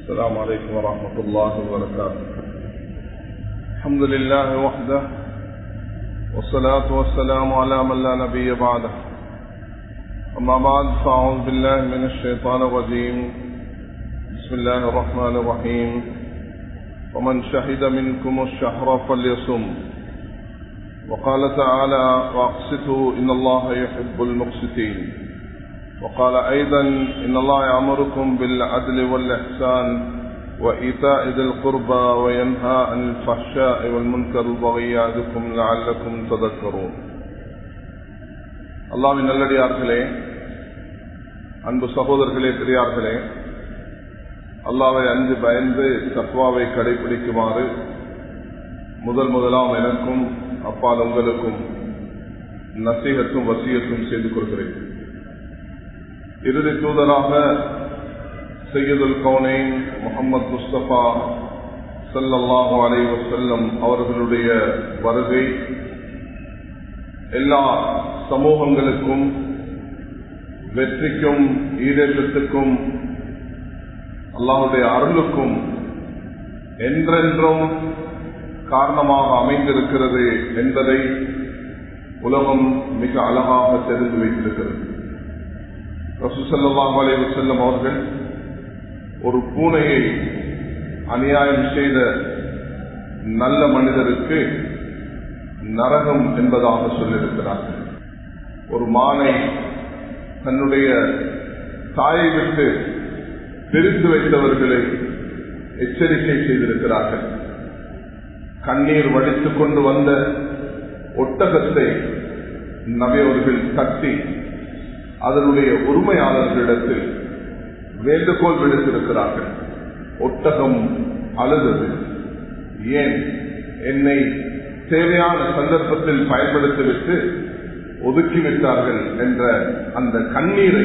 السلام عليكم ورحمة الله وبركاته الحمد لله وحده والصلاة والسلام على من لا نبي بعده أما بعد فأعوذ بالله من الشيطان الرجيم بسم الله الرحمن الرحيم ومن شهد منكم الشهر فليصم وقال تعالى واقسطوا إن الله يحب المقسطين وقال أيضا إن الله يأمركم بالعدل والإحسان وإيتاء ذي القربى وينهى عن الفحشاء والمنكر والبغي يعظكم لعلكم تذكرون அல்லாவின் நல்லடியார்களே அன்பு சகோதரர்களே பெரியார்களே அல்லாவை அஞ்சு பயந்து தத்வாவை கடைபிடிக்குமாறு முதல் முதலாம் எனக்கும் அப்பால் உங்களுக்கும் நசீகத்தும் வசியத்தும் செய்து கொள்கிறேன் இறுதி தூதராக சையதுல் கவுனைன் முகமது முஸ்தபா சல்லாஹு அலை வசல்லம் அவர்களுடைய வருகை எல்லா சமூகங்களுக்கும் வெற்றிக்கும் ஈடேற்றத்துக்கும் அல்லாஹுடைய அருளுக்கும் என்றென்றும் காரணமாக அமைந்திருக்கிறது என்பதை உலகம் மிக அழகாக தெரிந்து வைத்திருக்கிறது ரசூசல்லாஹ் அலைவு செல்லும் அவர்கள் ஒரு பூனையை அநியாயம் செய்த நல்ல மனிதருக்கு நரகம் என்பதாக சொல்லியிருக்கிறார்கள் ஒரு மானை தன்னுடைய தாயை விட்டு பிரித்து வைத்தவர்களை எச்சரிக்கை செய்திருக்கிறார்கள் கண்ணீர் வடித்துக் கொண்டு வந்த ஒட்டகத்தை நபியவர்கள் தட்டி அதனுடைய உரிமையாளர்களிடத்தில் வேண்டுகோள் விடுத்திருக்கிறார்கள் ஒட்டகம் அழுதது ஏன் என்னை தேவையான சந்தர்ப்பத்தில் பயன்படுத்திவிட்டு ஒதுக்கிவிட்டார்கள் என்ற அந்த கண்ணீரை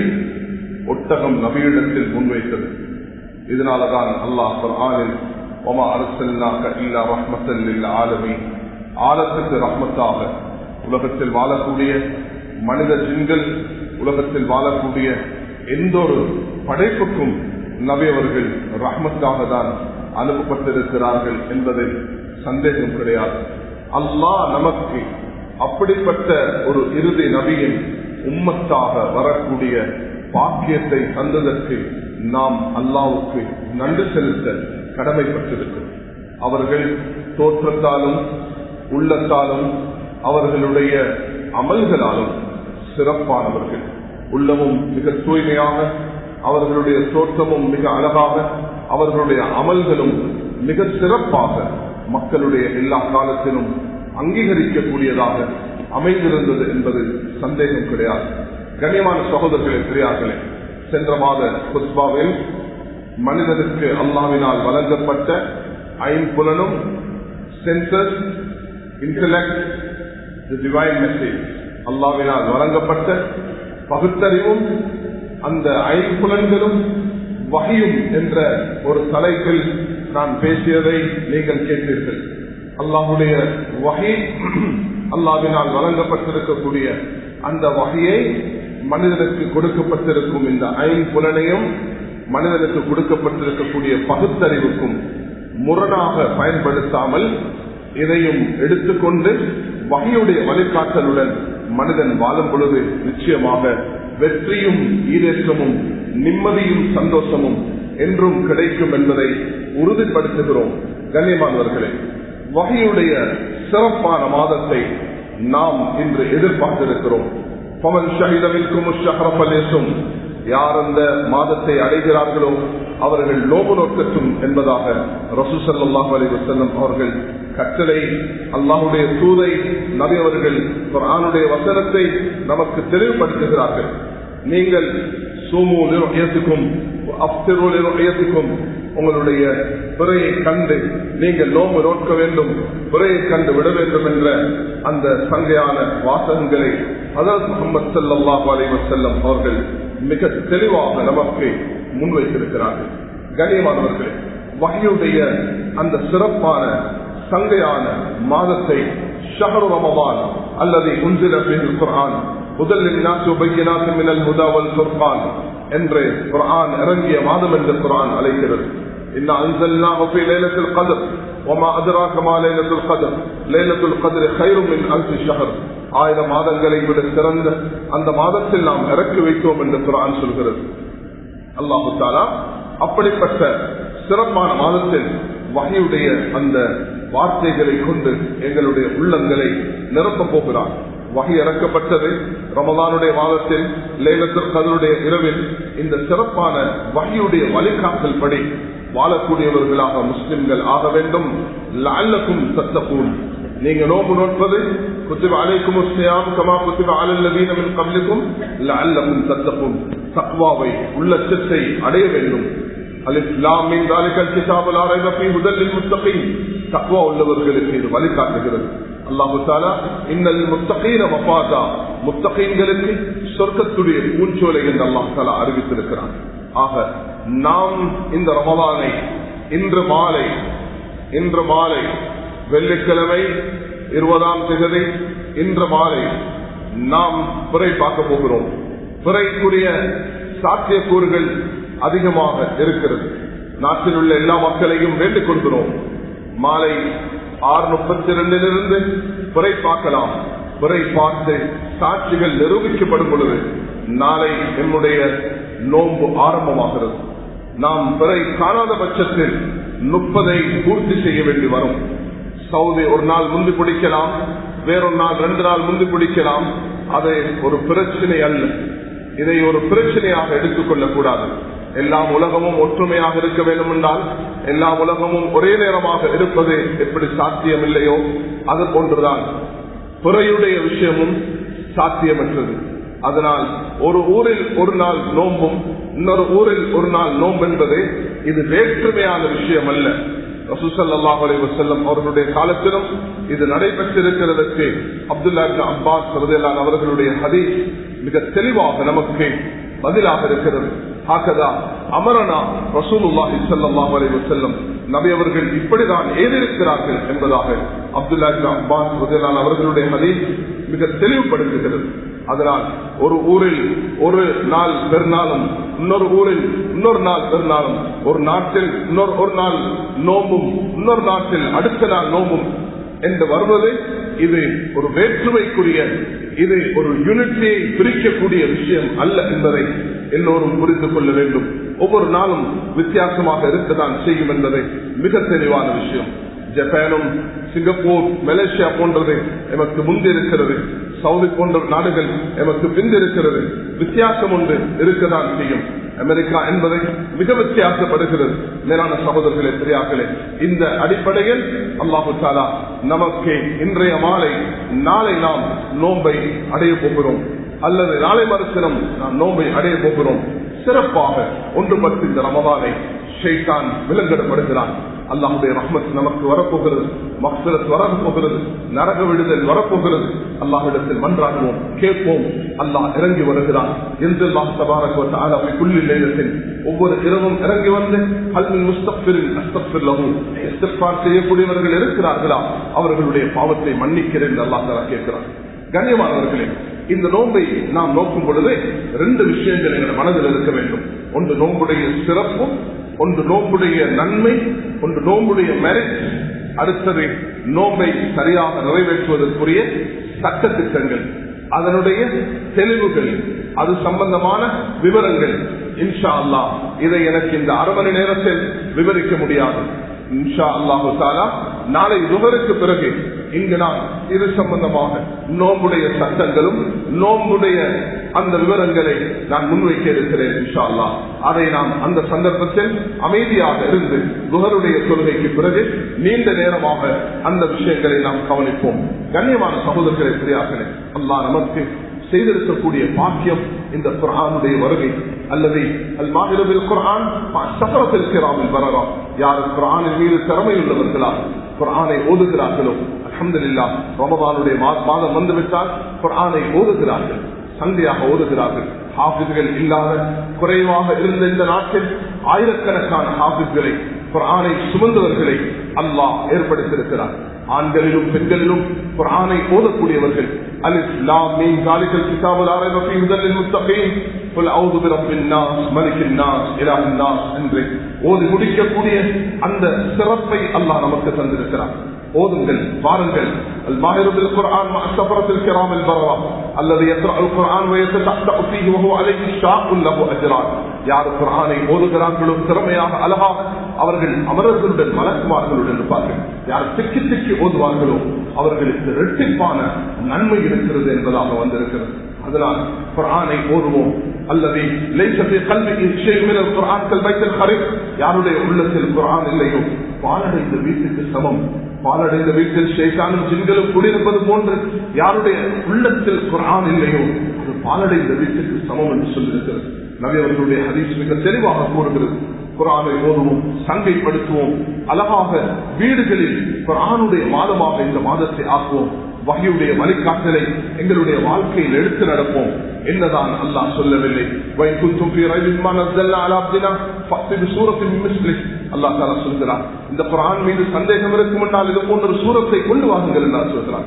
ஒட்டகம் நபியிடத்தில் முன்வைத்தது இதனாலதான் அல்லாஹ் ஆனில் ஒமா அரசல்லாக்க இல்லா ரஹ்மத்தல் ஆலமி ஆலத்துக்கு ரஹ்மத்தாக உலகத்தில் வாழக்கூடிய மனித ஜின்கள் உலகத்தில் வாழக்கூடிய எந்த ஒரு படைப்புக்கும் நபியவர்கள் ரஹ்மத்தாக தான் அனுப்பப்பட்டிருக்கிறார்கள் என்பதில் சந்தேகம் கிடையாது அல்லாஹ் நமக்கு அப்படிப்பட்ட ஒரு இறுதி நபியின் உம்மத்தாக வரக்கூடிய பாக்கியத்தை தந்ததற்கு நாம் அல்லாவுக்கு நன்றி செலுத்த கடமைப்பட்டிருக்கிறோம் அவர்கள் தோற்றத்தாலும் உள்ளத்தாலும் அவர்களுடைய அமல்களாலும் சிறப்பானவர்கள் உள்ளமும் மிக தூய்மையாக அவர்களுடைய தோற்றமும் மிக அழகாக அவர்களுடைய அமல்களும் மிக சிறப்பாக மக்களுடைய எல்லா காலத்திலும் அங்கீகரிக்கக்கூடியதாக அமைந்திருந்தது என்பது சந்தேகம் கிடையாது கண்ணியமான சகோதரர்களே பெரியார்களே சென்ற மாத புஷ்பாவில் மனிதனுக்கு அல்லாவினால் வழங்கப்பட்ட ஐம்புலனும் சென்சஸ் இன்டலெக்ட் டிவைன் மெசேஜ் அல்லாவினால் வழங்கப்பட்ட பகுத்தறிவும் அந்த ஐம்புலன்களும் வகையும் என்ற ஒரு தலைப்பில் நான் பேசியதை நீங்கள் கேட்டீர்கள் அல்லாஹுடைய வகை அல்லாவினால் வழங்கப்பட்டிருக்கக்கூடிய அந்த வகையை மனிதனுக்கு கொடுக்கப்பட்டிருக்கும் இந்த ஐம்புலனையும் மனிதனுக்கு கொடுக்கப்பட்டிருக்கக்கூடிய பகுத்தறிவுக்கும் முரணாக பயன்படுத்தாமல் இதையும் எடுத்துக்கொண்டு வகையுடைய வழிகாட்டலுடன் மனிதன் வாழும் பொழுது நிச்சயமாக வெற்றியும் ஈரேற்றமும் நிம்மதியும் சந்தோஷமும் என்றும் கிடைக்கும் என்பதை உறுதிப்படுத்துகிறோம் கண்ணியமானவர்களே வகையுடைய சிறப்பான மாதத்தை நாம் இன்று எதிர்பார்த்திருக்கிறோம் பவன் ஷஹிதமிற்கும் ஷஹரப்பலேசும் யார் அந்த மாதத்தை அடைகிறார்களோ அவர்கள் நோபு நோக்கட்டும் என்பதாக ரசூசல்லாஹ் அலி வசல்லம் அவர்கள் கட்டளை அல்லாஹுடைய தூதை நபி அவர்கள் ஆணுடைய வசனத்தை நமக்கு தெளிவுபடுத்துகிறார்கள் நீங்கள் சூமு நிர்ணயத்துக்கும் அப்திரு நிர்ணயத்துக்கும் உங்களுடைய பிறையை கண்டு நீங்கள் நோம்பு நோக்க வேண்டும் பிறையை கண்டு விட வேண்டும் என்ற அந்த சங்கையான வாசகங்களை அதாவது முகமது சல்லாஹ் அலைவசல்லம் அவர்கள் மிக தெளிவாக நமக்கு முன்வைத்திருக்கிறார்கள் கண்ணியமானவர்களே வகையுடைய அந்த சிறப்பான சங்கையான மாதத்தை ஷஹரு ரமபான் அல்லது உஞ்சில குரான் முதலில் நாட்டு பையனாத்து மினல் முதவல் குர்பான் என்று குரான் இறங்கிய மாதம் என்று குரான் அழைக்கிறது إن أنزلناه في ليلة القدر وما أدراك ما ليلة القدر ليلة القدر خير من ألف شهر ஆயிரம் மாதங்களை விட சிறந்த அந்த மாதத்தில் நாம் இறக்கி வைத்தோம் என்று குரான் சொல்கிறது அல்லாஹு தாலா அப்படிப்பட்ட சிறப்பான மாதத்தில் வகையுடைய அந்த வார்த்தைகளை கொண்டு எங்களுடைய உள்ளங்களை நிரப்பப் போகிறார் வகை இறக்கப்பட்டது ரமதானுடைய மாதத்தில் லேலத்தில் கதருடைய இரவில் இந்த சிறப்பான வகையுடைய வழிகாட்டல் படி வாழக்கூடியவர்களாக முஸ்லிம்கள் ஆக வேண்டும் லல்லக்கும் சத்தப்பூன் நீங்க நோம்பு நோட்பது குத்திப அலைக்கும் உஸ்யாம் கமா குத்திப அலல்லவீனமின் கம்லிக்கும் லல்லக்கும் சத்தப்பூன் தக்வாவை உள்ளச்சத்தை அடைய வேண்டும் தக்வா உள்ளவர்களுக்கு இது வழிகாட்டுகிறது அல்லாஹு தாலா இன்னல் முத்தகீன மபாதா முத்தகீன்களுக்கு சொர்க்கத்துடைய பூஞ்சோலை என்று அல்லாஹ் தாலா அறிவித்திருக்கிறான் ஆக நாம் இந்த ரமதானை இன்று மாலை இன்று மாலை வெள்ளிக்கிழமை இருபதாம் திகதி இன்று மாலை நாம் பிறை பார்க்க போகிறோம் பிறைக்குரிய சாத்தியக்கூறுகள் அதிகமாக இருக்கிறது நாட்டில் உள்ள எல்லா மக்களையும் வேண்டிக் கொள்கிறோம் மாலை ஆறு முப்பத்தி இரண்டிலிருந்து பிறை பார்க்கலாம் பிறை பார்த்து சாட்சிகள் நிரூபிக்கப்படும் பொழுது நாளை என்னுடைய நோன்பு ஆரம்பமாகிறது நாம் பிறை காணாத பட்சத்தில் முப்பதை பூர்த்தி செய்ய வேண்டி வரும் சவுதி ஒரு நாள் முந்தி பிடிக்கலாம் வேறொரு நாள் ரெண்டு நாள் முந்தி பிடிக்கலாம் அது ஒரு பிரச்சனை அல்ல இதை ஒரு பிரச்சனையாக எடுத்துக்கொள்ளக் கூடாது எல்லா உலகமும் ஒற்றுமையாக இருக்க வேண்டும் என்றால் எல்லா உலகமும் ஒரே நேரமாக இருப்பது எப்படி சாத்தியம் இல்லையோ அது போன்றுதான் பிறையுடைய விஷயமும் சாத்தியமற்றது அதனால் ஒரு ஊரில் ஒரு நாள் நோம்பும் இன்னொரு ஊரில் ஒரு நாள் நோம்பு என்பது இது வேற்றுமையான விஷயம் அல்ல ரசூசல்லாஹ் செல்லம் அவர்களுடைய காலத்திலும் இது நடைபெற்றிருக்கிறதற்கு அப்துல்லா அப்பாஸ் ரதையலான் அவர்களுடைய ஹதீஸ் மிக தெளிவாக நமக்கு பதிலாக இருக்கிறது ஆக்கதா அமரனா ரசூலுல்லாஹி ஸல்லல்லாஹு அலைஹி வஸல்லம் நபி அவர்கள் இப்படிதான் ஏறிருக்கிறார்கள் என்பதாக அப்துல்லா அப்பாஸ் ரதையலான் அவர்களுடைய ஹதீஸ் மிக தெளிவுபடுத்துகிறது அதனால் ஒரு ஊரில் ஒரு நாள் பெருநாளும் இன்னொரு ஊரில் இன்னொரு நாள் பெருநாளும் ஒரு நாட்டில் இன்னொரு ஒரு நாள் நோம்பும் இன்னொரு நாட்டில் அடுத்த நாள் நோம்பும் என்று வருவது இது ஒரு வேற்றுமைக்குரிய இது ஒரு யூனிட்டியை பிரிக்கக்கூடிய விஷயம் அல்ல என்பதை எல்லோரும் புரிந்து கொள்ள வேண்டும் ஒவ்வொரு நாளும் வித்தியாசமாக இருக்கத்தான் செய்யும் என்பதை மிக தெளிவான விஷயம் ஜப்பானும் சிங்கப்பூர் மலேசியா போன்றது எமக்கு முந்திருக்கிறது சவுதி போன்ற நாடுகள் எமக்கு பிந்திருக்கிறது வித்தியாசம் ஒன்று இருக்கதான் செய்யும் அமெரிக்கா என்பதை மிக வித்தியாசப்படுகிறது மேலான சகோதரர்களே பெரியார்களே இந்த அடிப்படையில் அல்லாஹு தாலா நமக்கு இன்றைய மாலை நாளை நாம் நோன்பை அடைய போகிறோம் அல்லது நாளை மறுத்தினம் நாம் நோன்பை அடைய போகிறோம் சிறப்பாக ஒன்றுபட்டு இந்த ரமதானை ஷெய்தான் விலங்கிடப்படுகிறான் அல்லாஹுடைய ரஹ்மத் நமக்கு வரப்போகிறது மக்சரத் வரப்போகிறது நரக விடுதல் வரப்போகிறது அல்லாஹிடத்தில் மன்றாடுவோம் கேட்போம் அல்லாஹ் இறங்கி வருகிறான் என்றெல்லாம் சபாரத்தில் ஒவ்வொரு இரவும் இறங்கி வந்து அல்மின் முஸ்தபிரின் அஸ்தபிர்லவும் செய்யக்கூடியவர்கள் இருக்கிறார்களா அவர்களுடைய பாவத்தை மன்னிக்கிறேன் அல்லாஹ் தலா கேட்கிறான் கண்ணியமானவர்களே இந்த நோன்பை நாம் நோக்கும் பொழுது ரெண்டு விஷயங்கள் எங்கள் மனதில் இருக்க வேண்டும் ஒன்று நோன்புடைய சிறப்பும் ஒன்று நோம்புடைய நன்மை ஒன்று நோம்புடைய மெரிட் அடுத்தது நோம்பை சரியாக நிறைவேற்றுவதற்குரிய சட்ட திட்டங்கள் அதனுடைய தெளிவுகள் அது சம்பந்தமான விவரங்கள் இன்ஷா அல்லா இதை எனக்கு இந்த அரை மணி நேரத்தில் விவரிக்க முடியாது இன்ஷா அல்லாஹு தாலா நாளை நுகருக்கு பிறகு இங்கு நான் இது சம்பந்தமாக நோம்புடைய சட்டங்களும் நோம்புடைய அந்த விவரங்களை நான் முன்வைக்க இருக்கிறேன் இன்ஷா அல்லா அதை நாம் அந்த சந்தர்ப்பத்தில் அமைதியாக இருந்து நுகருடைய கொள்கைக்கு பிறகு நீண்ட நேரமாக அந்த விஷயங்களை நாம் கவனிப்போம் கண்ணியமான சகோதரர்களை பெரியார்களே அல்லா நமக்கு செய்திருக்கக்கூடிய பாக்கியம் இந்த குரானுடைய வருகை அல்லது அல் மாநிலவில் குரான் சக்கரத்தில் கிராமில் வரலாம் யார் குரானின் மீது திறமை உள்ளவர்களா குரானை ஓதுகிறார்களோ அஹமதுல்லா ரமதானுடைய மாதம் வந்துவிட்டால் குரானை ஓதுகிறார்கள் சந்தையாக ஓதுகிறார்கள் ஹாபிஸ்கள் இல்லாத குறைவாக இருந்த இந்த நாட்டில் ஆயிரக்கணக்கான ஹாபிஸ்களை குரானை சுமந்தவர்களை அல்லாஹ் ஏற்படுத்தியிருக்கிறார் ஆண்களிலும் பெண்களிலும் குரானை ஓதக்கூடியவர்கள் அலிஸ் லாம் மீன் காலிக்கல் கிதாபுல் ஆரைவ ஃபீ ஹுதல் லில் முத்தகீன் قل اعوذ برب الناس ملك الناس اله الناس என்று ஓதி முடிக்கக்கூடிய அந்த சிறப்பை அல்லாஹ் நமக்கு தந்திருக்கிறார் ஓதுங்கள் பாருங்கள் الماهر بالقرآن مع السفرة الكرام البررة الذي يقرأ القرآن ويتتحدأ فيه وهو عليه شاق له أجران யார் குரானை ஓதுகிறார்களோ திறமையாக அழகாக அவர்கள் அமரர்களுடன் மலக்குமார்களுடன் இருப்பார்கள் யார் திக்கி திக்கி ஓதுவார்களோ அவர்களுக்கு இரட்டிப்பான நன்மை இருக்கிறது என்பதாக வந்திருக்கிறது அதனால் குரானை ஓதுவோம் அல்லது லைசத்தை கல்வி குரான் கல்வைத்தல் ஹரிப் யாருடைய உள்ளத்தில் குரான் இல்லையோ பாலடைந்த வீட்டுக்கு சமம் பாலடைந்த வீட்டில் ஷேஷானும் ஜின்களும் குடியிருப்பது போன்று யாருடைய உள்ளத்தில் குரான் இல்லையோ அது பாலடைந்த வீட்டுக்கு சமம் என்று சொல்லியிருக்கிறது நபி அவர்களுடைய ஹதீஸ் மிக தெளிவாக கூறுகிறது குரானை ஓதுவோம் சங்கைப்படுத்துவோம் அழகாக வீடுகளில் குரானுடைய மாதமாக இந்த மாதத்தை ஆக்குவோம் வகையுடைய வழிகாட்டலை எங்களுடைய வாழ்க்கையில் எடுத்து நடப்போம் என்னதான் அல்லாஹ் சொல்லவில்லை அல்லாஹ் தாலா சொல்கிறார் இந்த குரான் மீது சந்தேகம் இருக்கும் என்றால் இது போன்ற ஒரு சூரத்தை கொண்டு வாங்குங்கள் என்று சொல்கிறார்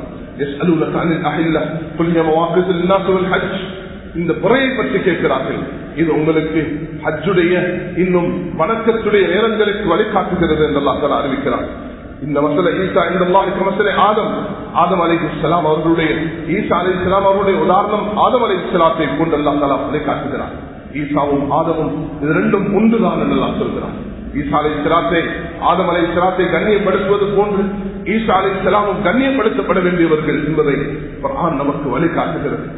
இந்த முறையை பற்றி கேட்கிறார்கள் இது உங்களுக்கு ஹஜ்ஜுடைய இன்னும் வணக்கத்துடைய நேரங்களுக்கு வழிகாட்டுகிறது என்று அல்லாஹ் அறிவிக்கிறார் இந்த மசல ஈசா இந்த மசலை ஆதம் ஆதம் அலை இஸ்லாம் அவர்களுடைய ஈசா அலை இஸ்லாம் அவர்களுடைய உதாரணம் ஆதம் அலை இஸ்லாத்தை கொண்டு அல்லா தலா வழிகாட்டுகிறார் ஈசாவும் ஆதமும் இது ரெண்டும் ஒன்றுதான் என்று எல்லாம் சொல்கிறார் ஈசா அலை இஸ்லாத்தை ஆதம் அலை இஸ்லாத்தை கண்ணியப்படுத்துவது போன்று ஈசா அலை இஸ்லாமும் கண்ணியப்படுத்தப்பட வேண்டியவர்கள் என்பதை நமக்கு வழிகாட்டுகிறது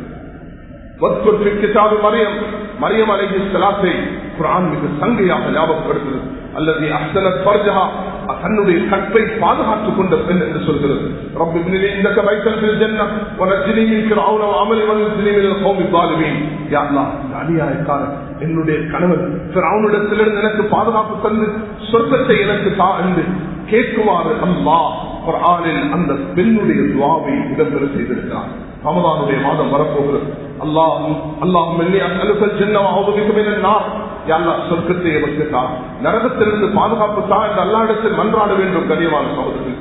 மரியம் மரியம் அலை இஸ்லாத்தை குரான் மிக சங்கையாக ஞாபகப்படுத்துகிறது அல்லது அஹ்சனத் பர்ஜஹா தன்னுடைய கற்பை பாதுகாத்துக் கொண்ட பெண் என்று சொல்கிறது ரப்பி இப்னிலி இன்னக பைத்தல் ஃபில் ஜன்னah வனஜ்னி மின் ஃபிர்அவுன வஅமலி வனஜ்னி மின் القوم الظالمين யா அல்லாஹ் அநியாயக்காரன் என்னுடைய கணவன் ஃபிர்அவுனிடத்திலிருந்து எனக்கு பாதுகாப்பு தந்து சொர்க்கத்தை எனக்கு தா என்று கேட்குமாறு அல்லாஹ் குர்ஆனில் அந்த பெண்ணுடைய துவாவை இடம்பெற செய்திருக்கிறார் ரமதானுடைய மாதம் வரப்போகிறது அல்லாஹும் அல்லாஹும் அலுகல் ஜென்ன அவதிக்கு சொர்க்கத்தை எமக்கு தான் நரகத்திலிருந்து பாதுகாப்பு தான் என்று அல்லா இடத்தில் மன்றாட வேண்டும் கனியமான சகோதரர்கள்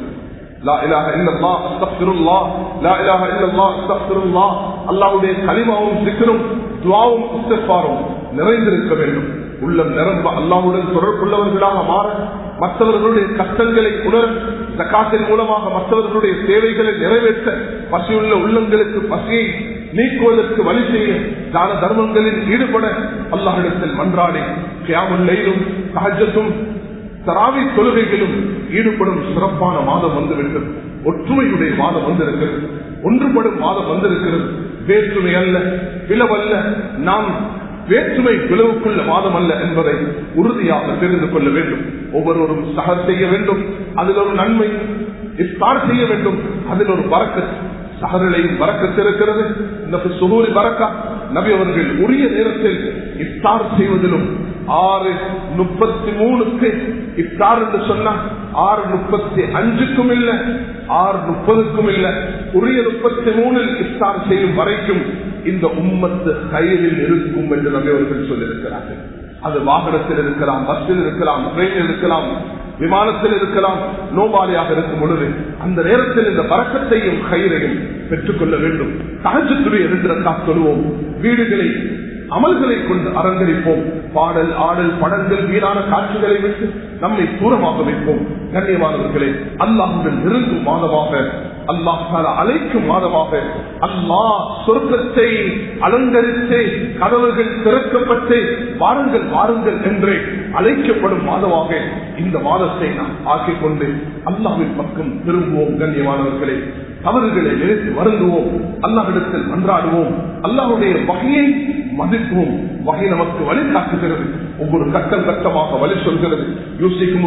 அல்லாவுடைய களிமாவும் சிக்கரும் துவாவும் இஸ்தாரும் நிறைந்திருக்க வேண்டும் உள்ளம் நிரம்ப அல்லாவுடன் தொடர்புள்ளவர்களாக மாற மற்றவர்களுடைய கஷ்டங்களை உணர ஜக்காத்தின் மூலமாக மற்றவர்களுடைய தேவைகளை நிறைவேற்ற பசியுள்ள உள்ளங்களுக்கு பசியை நீக்குவதற்கு வழி செய்ய தான தர்மங்களில் ஈடுபட அல்லாஹிடத்தில் மன்றாடி கியாமுல்லையிலும் சகஜத்தும் தராவி தொழுகைகளும் ஈடுபடும் சிறப்பான மாதம் வந்துவிட்டது ஒற்றுமையுடைய மாதம் வந்திருக்கிறது ஒன்றுபடும் மாதம் வந்திருக்கிறது வேற்றுமை அல்ல பிளவல்ல நாம் வேற்றுமை பிளவுக்குள்ள மாதம் அல்ல என்பதை உறுதியாக தெரிந்து கொள்ள வேண்டும் ஒவ்வொருவரும் சகர் செய்ய வேண்டும் அதில் ஒரு நன்மை இஃப்தார் செய்ய வேண்டும் அதில் ஒரு பறக்க சகரிலையும் பறக்கத்து இருக்கிறது இந்த சுகூரி பறக்கா நபி அவர்கள் உரிய நேரத்தில் இஃப்தார் செய்வதிலும் ஆறு முப்பத்தி மூணுக்கு இஃப்தார் என்று சொன்னா ஆறு முப்பத்தி அஞ்சுக்கும் இல்ல ஆறு முப்பதுக்கும் இல்ல உரிய முப்பத்தி மூணில் இஃப்தார் செய்யும் வரைக்கும் இந்த உம்மத்து கையில் இருக்கும் என்று நபி அவர்கள் சொல்லியிருக்கிறார்கள் அது வாகனத்தில் இருக்கலாம் பஸ்ஸில் இருக்கலாம் ட்ரெயினில் இருக்கலாம் விமானத்தில் இருக்கலாம் நோபாலியாக இருக்கும் பொழுது அந்த நேரத்தில் இந்த பறக்கத்தையும் கயிறையும் பெற்றுக்கொள்ள வேண்டும் தகஜத்துடைய இருக்கிற சொல்லுவோம் வீடுகளை அமல்களை கொண்டு அரங்கரிப்போம் பாடல் ஆடல் படங்கள் வீணான காட்சிகளை விட்டு நம்மை தூரமாக வைப்போம் கண்ணியமானவர்களே அல்லாஹுடன் நெருங்கும் மாதமாக அல்லாஹால அழைக்கும் மாதமாக அல்லாஹ் சொர்க்கத்தை அலங்கரித்து கதவுகள் திறக்கப்பட்டு வாருங்கள் வாருங்கள் என்று அழைக்கப்படும் மாதமாக இந்த மாதத்தை நாம் ஆக்கிக் கொண்டு அல்லாவின் பக்கம் திரும்புவோம் கண்ணியமானவர்களே தவறுகளை நினைத்து வருந்துவோம் அல்லாஹிடத்தில் மன்றாடுவோம் அல்லாஹுடைய வகையை மதிப்போம் வகை நமக்கு வழி காட்டுகிறது ஒவ்வொரு கட்டம் கட்டமாக வழி சொல்கிறது யோசிக்கும்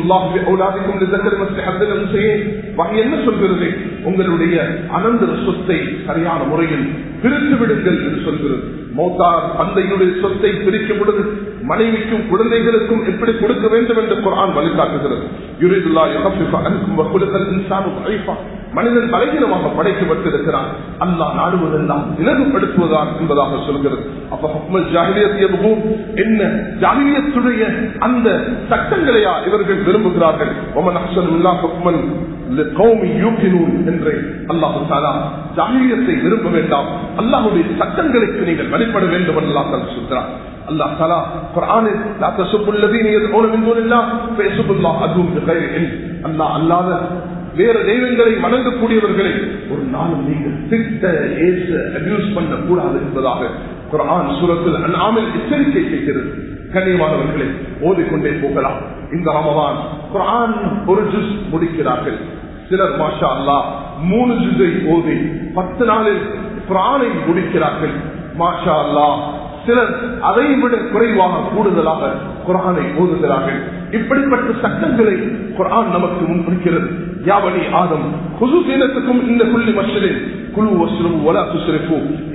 வகை என்ன சொல்கிறது உங்களுடைய அனந்தர சொத்தை சரியான முறையில் பிரித்து விடுங்கள் என்று சொல்கிறது மௌத்தார் தந்தையுடைய சொத்தை பிரிக்கும் பொழுது மனைவிக்கும் குழந்தைகளுக்கும் எப்படி கொடுக்க வேண்டும் என்று குரான் வழிகாட்டுகிறது யுரிதுல்லா யுகஃபிஃப அன்கும் வகுலுக்கல் இன்சானு தைஃபா. மனிதன் பலகீனமாக படைக்கப்பட்டிருக்கிறான் அல்லாஹ் நாடுவதெல்லாம் இலகுபடுத்துவதான் என்பதாக சொல்கிறது அப்ப ஹுக்மல் ஜாகிலியத் எதுவும் என்ன ஜாகிலியத்துடைய அந்த சட்டங்களையா இவர்கள் விரும்புகிறார்கள் ஒமன் அஹ்சன் இல்லா ஹுக்மன் லிகௌமி யூகினூன் என்று அல்லாஹு தஆலா ஜாகிலியத்தை விரும்ப வேண்டாம் அல்லாஹ்வுடைய சட்டங்களுக்கு நீங்கள் வழிபட வேண்டும் என்று அல்லாஹ் தஆலா சொல்கிறார் அல்லாஹ் தஆலா குர்ஆனில் லா தசுபுல் லதீன யதுஊன மின் தூனில்லாஹ் ஃபயசுபுல்லாஹ் அதுவும் பிகைரி இல்ம் அல்லாஹ் அல்லாத வேற தெய்வங்களை வணங்கக்கூடியவர்களை ஒரு நாளும் நீங்கள் திட்ட ஏச அபியூஸ் பண்ண கூடாது என்பதாக குரான் சூரத்தில் அண்ணாமில் எச்சரிக்கை செய்கிறது கண்ணியமானவர்களை ஓதிக்கொண்டே போகலாம் இந்த ரமதான் குரான் ஒரு ஜுஸ் முடிக்கிறார்கள் சிலர் மாஷா அல்லா மூணு ஜுஸை ஓதி பத்து நாளில் குரானை முடிக்கிறார்கள் மாஷா அல்லா சிலர் அதை விட குறைவாக கூடுதலாக குரானை ஓதுகிறார்கள் இப்படிப்பட்ட சட்டங்களை குரான் நமக்கு முன்பிடிக்கிறது யாவனி ஆதம் குசு சீனத்துக்கும் இந்த புள்ளி மஷரில் குழு வசூலும் ஒலா துசிரிப்பு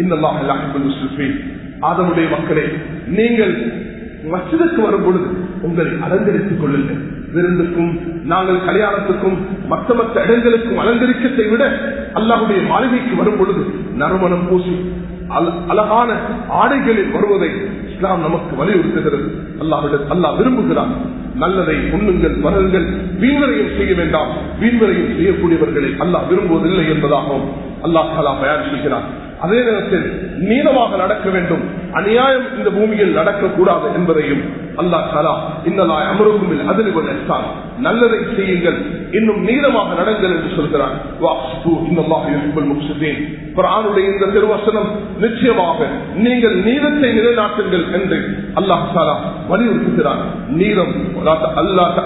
இந்த ஆதமுடைய மக்களே நீங்கள் மசிதற்கு வரும் பொழுது உங்களை அலங்கரித்துக் கொள்ளுங்கள் விருந்துக்கும் நாங்கள் கல்யாணத்துக்கும் மற்ற மற்ற இடங்களுக்கும் அலங்கரிக்கத்தை விட அல்லாஹுடைய மாளிகைக்கு வரும் பொழுது நறுமணம் பூசி அல- அழகான ஆடைகளில் வருவதை இஸ்லாம் நமக்கு வலியுறுத்துகிறது அல்லாஹுடைய அல்லாஹ் விரும்புகிறார் நல்லதை உண்ணுங்கள் மருங்கள் வீண்வரையும் செய்ய வேண்டாம் வீண்வரையும் செய்யக்கூடியவர்களை அல்லாஹ் விரும்புவதில்லை என்பதாகவும் அல்லாஹ் தாலா பயன் செய்கிறார் அதே நேரத்தில் நீளமாக நடக்க வேண்டும் அநியாயம் இந்த பூமியில் நடக்கக்கூடாது என்பதையும் அல்லாஹ் தாலா இன்னலாய் அமருக்கும் அதிர்வல் எஸ்தான் நல்லதை செய்யுங்கள் இன்னும் நீளமாக நடங்கள் என்று சொல்கிறார் வாஸ்து இன்னல்லாஹ் யுஹிப்புல் முஃப்ஸிதீன். குர்ஆனுடைய இந்த திருவசனம் நிச்சயமாக நீங்கள் நீளத்தை நிலைநாட்டுங்கள் என்று அல்லாஹ் தாலா வலியுறுத்துகிறார் நீளம் அல்லாஹ்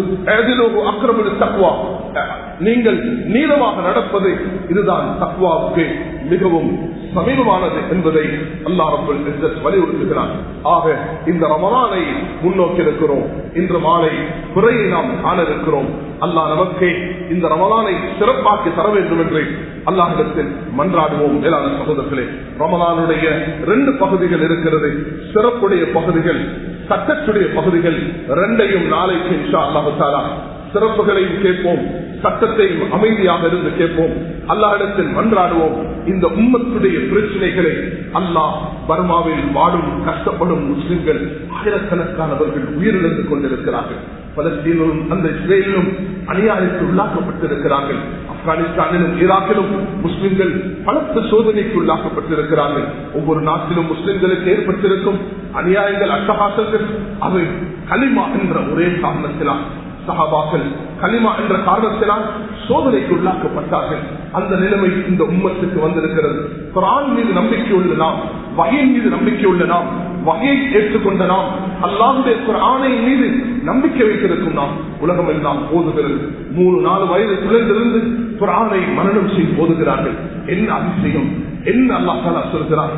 அக்ரமுல் தக்வா நீங்கள் நீளமாக நடப்பது இதுதான் தக்வாவுக்கு மிகவும் சமீபமானது என்பதை அல்லாஹ் ரப்பல் இஸ்ஸத் வலியுறுத்துகிறார் ஆக இந்த ரமலானை முன்னோக்கி இருக்கிறோம் இன்று மாலை குறையை நாம் காண இருக்கிறோம் அல்லாஹ் நமக்கு இந்த ரமலானை சிறப்பாக்கி தர வேண்டும் என்று அல்லாஹிடத்தில் மன்றாடுவோம் மேலான சகோதரர்களே ரமலானுடைய ரெண்டு பகுதிகள் இருக்கிறது சிறப்புடைய பகுதிகள் சட்டத்துடைய பகுதிகள் ரெண்டையும் நாளைக்கு இன்ஷா அல்லாஹு தாலா சிறப்புகளையும் கேட்போம் சட்டத்தையும் அமைதியாக இருந்து கேட்போம் அல்லாஹிடத்தில் மன்றாடுவோம் இந்த உம்மத்துடைய பிரச்சனைகளை அல்லாஹ் பர்மாவில் வாடும் கஷ்டப்படும் முஸ்லிம்கள் ஆயிரக்கணக்கானவர்கள் உயிரிழந்து கொண்டிருக்கிறார்கள் பலஸ்தீனிலும் அந்த இஸ்ரேலிலும் அநியாயத்தில் உள்ளாக்கப்பட்டிருக்கிறார்கள் ஆப்கானிஸ்தானிலும் ஈராக்கிலும் முஸ்லிம்கள் பலத்த சோதனைக்கு உள்ளாக்கப்பட்டிருக்கிறார்கள் ஒவ்வொரு நாட்டிலும் முஸ்லிம்களுக்கு ஏற்பட்டிருக்கும் அநியாயங்கள் அட்டகாசங்கள் அவை கலிமா என்ற ஒரே காரணத்தினால் சஹாபாக்கள் கலிமா என்ற காரணத்தினால் சோதனைக்கு உள்ளாக்கப்பட்டார்கள் அந்த நிலைமை இந்த உம்மத்துக்கு வந்திருக்கிறது குரான் மீது நம்பிக்கை உள்ள நாம் வகையின் மீது நம்பிக்கை உள்ள நாம் வகையை ஏற்றுக்கொண்ட நாம் அல்லாஹுடைய குரானை மீது நம்பிக்கை வைத்திருக்கும் நாம் உலகம் எல்லாம் ஓதுகிறது மூணு நாலு வயது குழந்திருந்து குரானை மரணம் செய்து ஓதுகிறார்கள் என்ன அதிசயம் என்ன அல்லாஹ் தாலா சொல்கிறார்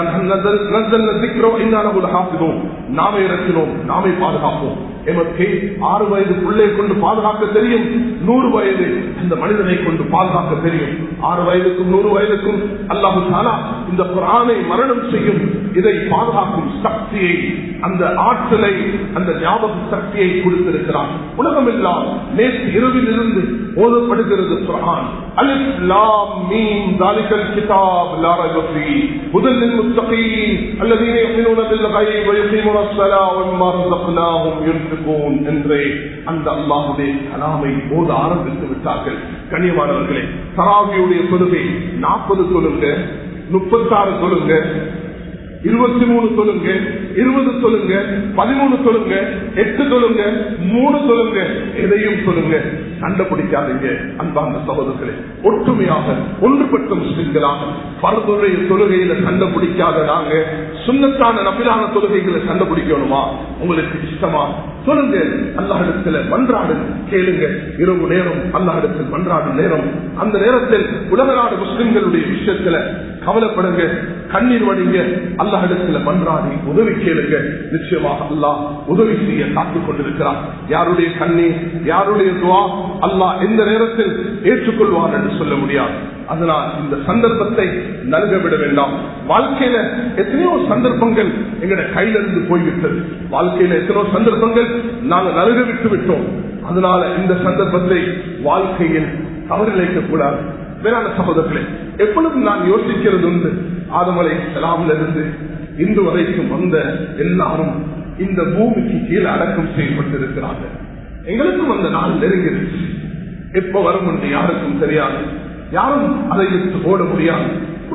நாமே இறக்கினோம் நாமே பாதுகாப்போம் எமக்கு ஆறு வயது பிள்ளை கொண்டு பாதுகாக்க தெரியும் நூறு வயது அந்த மனிதனை கொண்டு பாதுகாக்க தெரியும் ஆறு வயதுக்கும் நூறு வயதுக்கும் அல்லாஹு தாலா இந்த குரானை மரணம் செய்யும் இதை பாதுகாக்கும் சக்தியை அந்த ஆற்றலை அந்த ஞாபக சக்தியை கொடுத்திருக்கிறார் உலகம் எல்லாம் நேற்று இரவில் இருந்து ஓதப்படுகிறது குரான் அலிஃப் லாம் மீம் தாலிகல் கிதாப் லா ரைப ஃபீஹ் ஹுதல் லில்முத்தகீன் الذين يؤمنون بالغيب ويقيمون الصلاة ومما رزقناهم ينفقون என்றே அந்த அல்லாஹ்வுடைய கலாமை ஓத ஆரம்பித்து விட்டார்கள் கண்ணியமானவர்களே தராவியுடைய தொழுகை நாற்பது சொல்லுங்க முப்பத்தாறு சொல்லுங்க இருபத்தி மூணு சொல்லுங்க இருபது சொல்லுங்க பதிமூணு சொல்லுங்க எட்டு சொல்லுங்க மூணு சொல்லுங்க எதையும் சொல்லுங்க சண்டை பிடிக்காதீங்க அன்பார்ந்த சகோதரர்களே ஒற்றுமையாக ஒன்றுபட்ட முஸ்லிம்களாக பரதுடைய தொழுகையில சண்டை பிடிக்காத நாங்க சுண்ணத்தான நபிலான தொழுகைகளை சண்டை பிடிக்கணுமா உங்களுக்கு இஷ்டமா சொல்லுங்க அல்லாஹிடத்துல மன்றாடு கேளுங்க இரவு நேரம் அல்லாஹிடத்தில் மன்றாடும் நேரம் அந்த நேரத்தில் உலக நாடு முஸ்லிம்களுடைய விஷயத்துல கவலைப்படுங்க கண்ணீர் வடிங்க அல்லாஹிடத்துல மன்றாடி உதவி கேளுங்க நிச்சயமாக அல்லாஹ் உதவி செய்ய காத்துக் கொண்டிருக்கிறார் யாருடைய கண்ணீர் யாருடைய துவா அல்லாஹ் எந்த நேரத்தில் ஏற்றுக்கொள்வார் என்று சொல்ல முடியாது அதனால் இந்த சந்தர்ப்பத்தை நல்க விட வேண்டாம் வாழ்க்கையில எத்தனையோ சந்தர்ப்பங்கள் எங்கட கையிலிருந்து போய்விட்டது வாழ்க்கையில எத்தனையோ சந்தர்ப்பங்கள் நாங்கள் நல்க விட்டு விட்டோம் அதனால இந்த சந்தர்ப்பத்தை வாழ்க்கையில் தவறிழைக்க கூடாது வேறான சகோதரர்களே எப்பொழுதும் நான் யோசிக்கிறது உண்டு ஆதமலை செலாமில் இருந்து இன்று வரைக்கும் வந்த எல்லாரும் இந்த பூமிக்கு கீழே அடக்கம் செய்யப்பட்டிருக்கிறார்கள் எங்களுக்கும் அந்த நாள் நெருங்கிருச்சு எப்ப வரும் என்று யாருக்கும் தெரியாது யாரும் அதை விட்டு ஓட முடியாது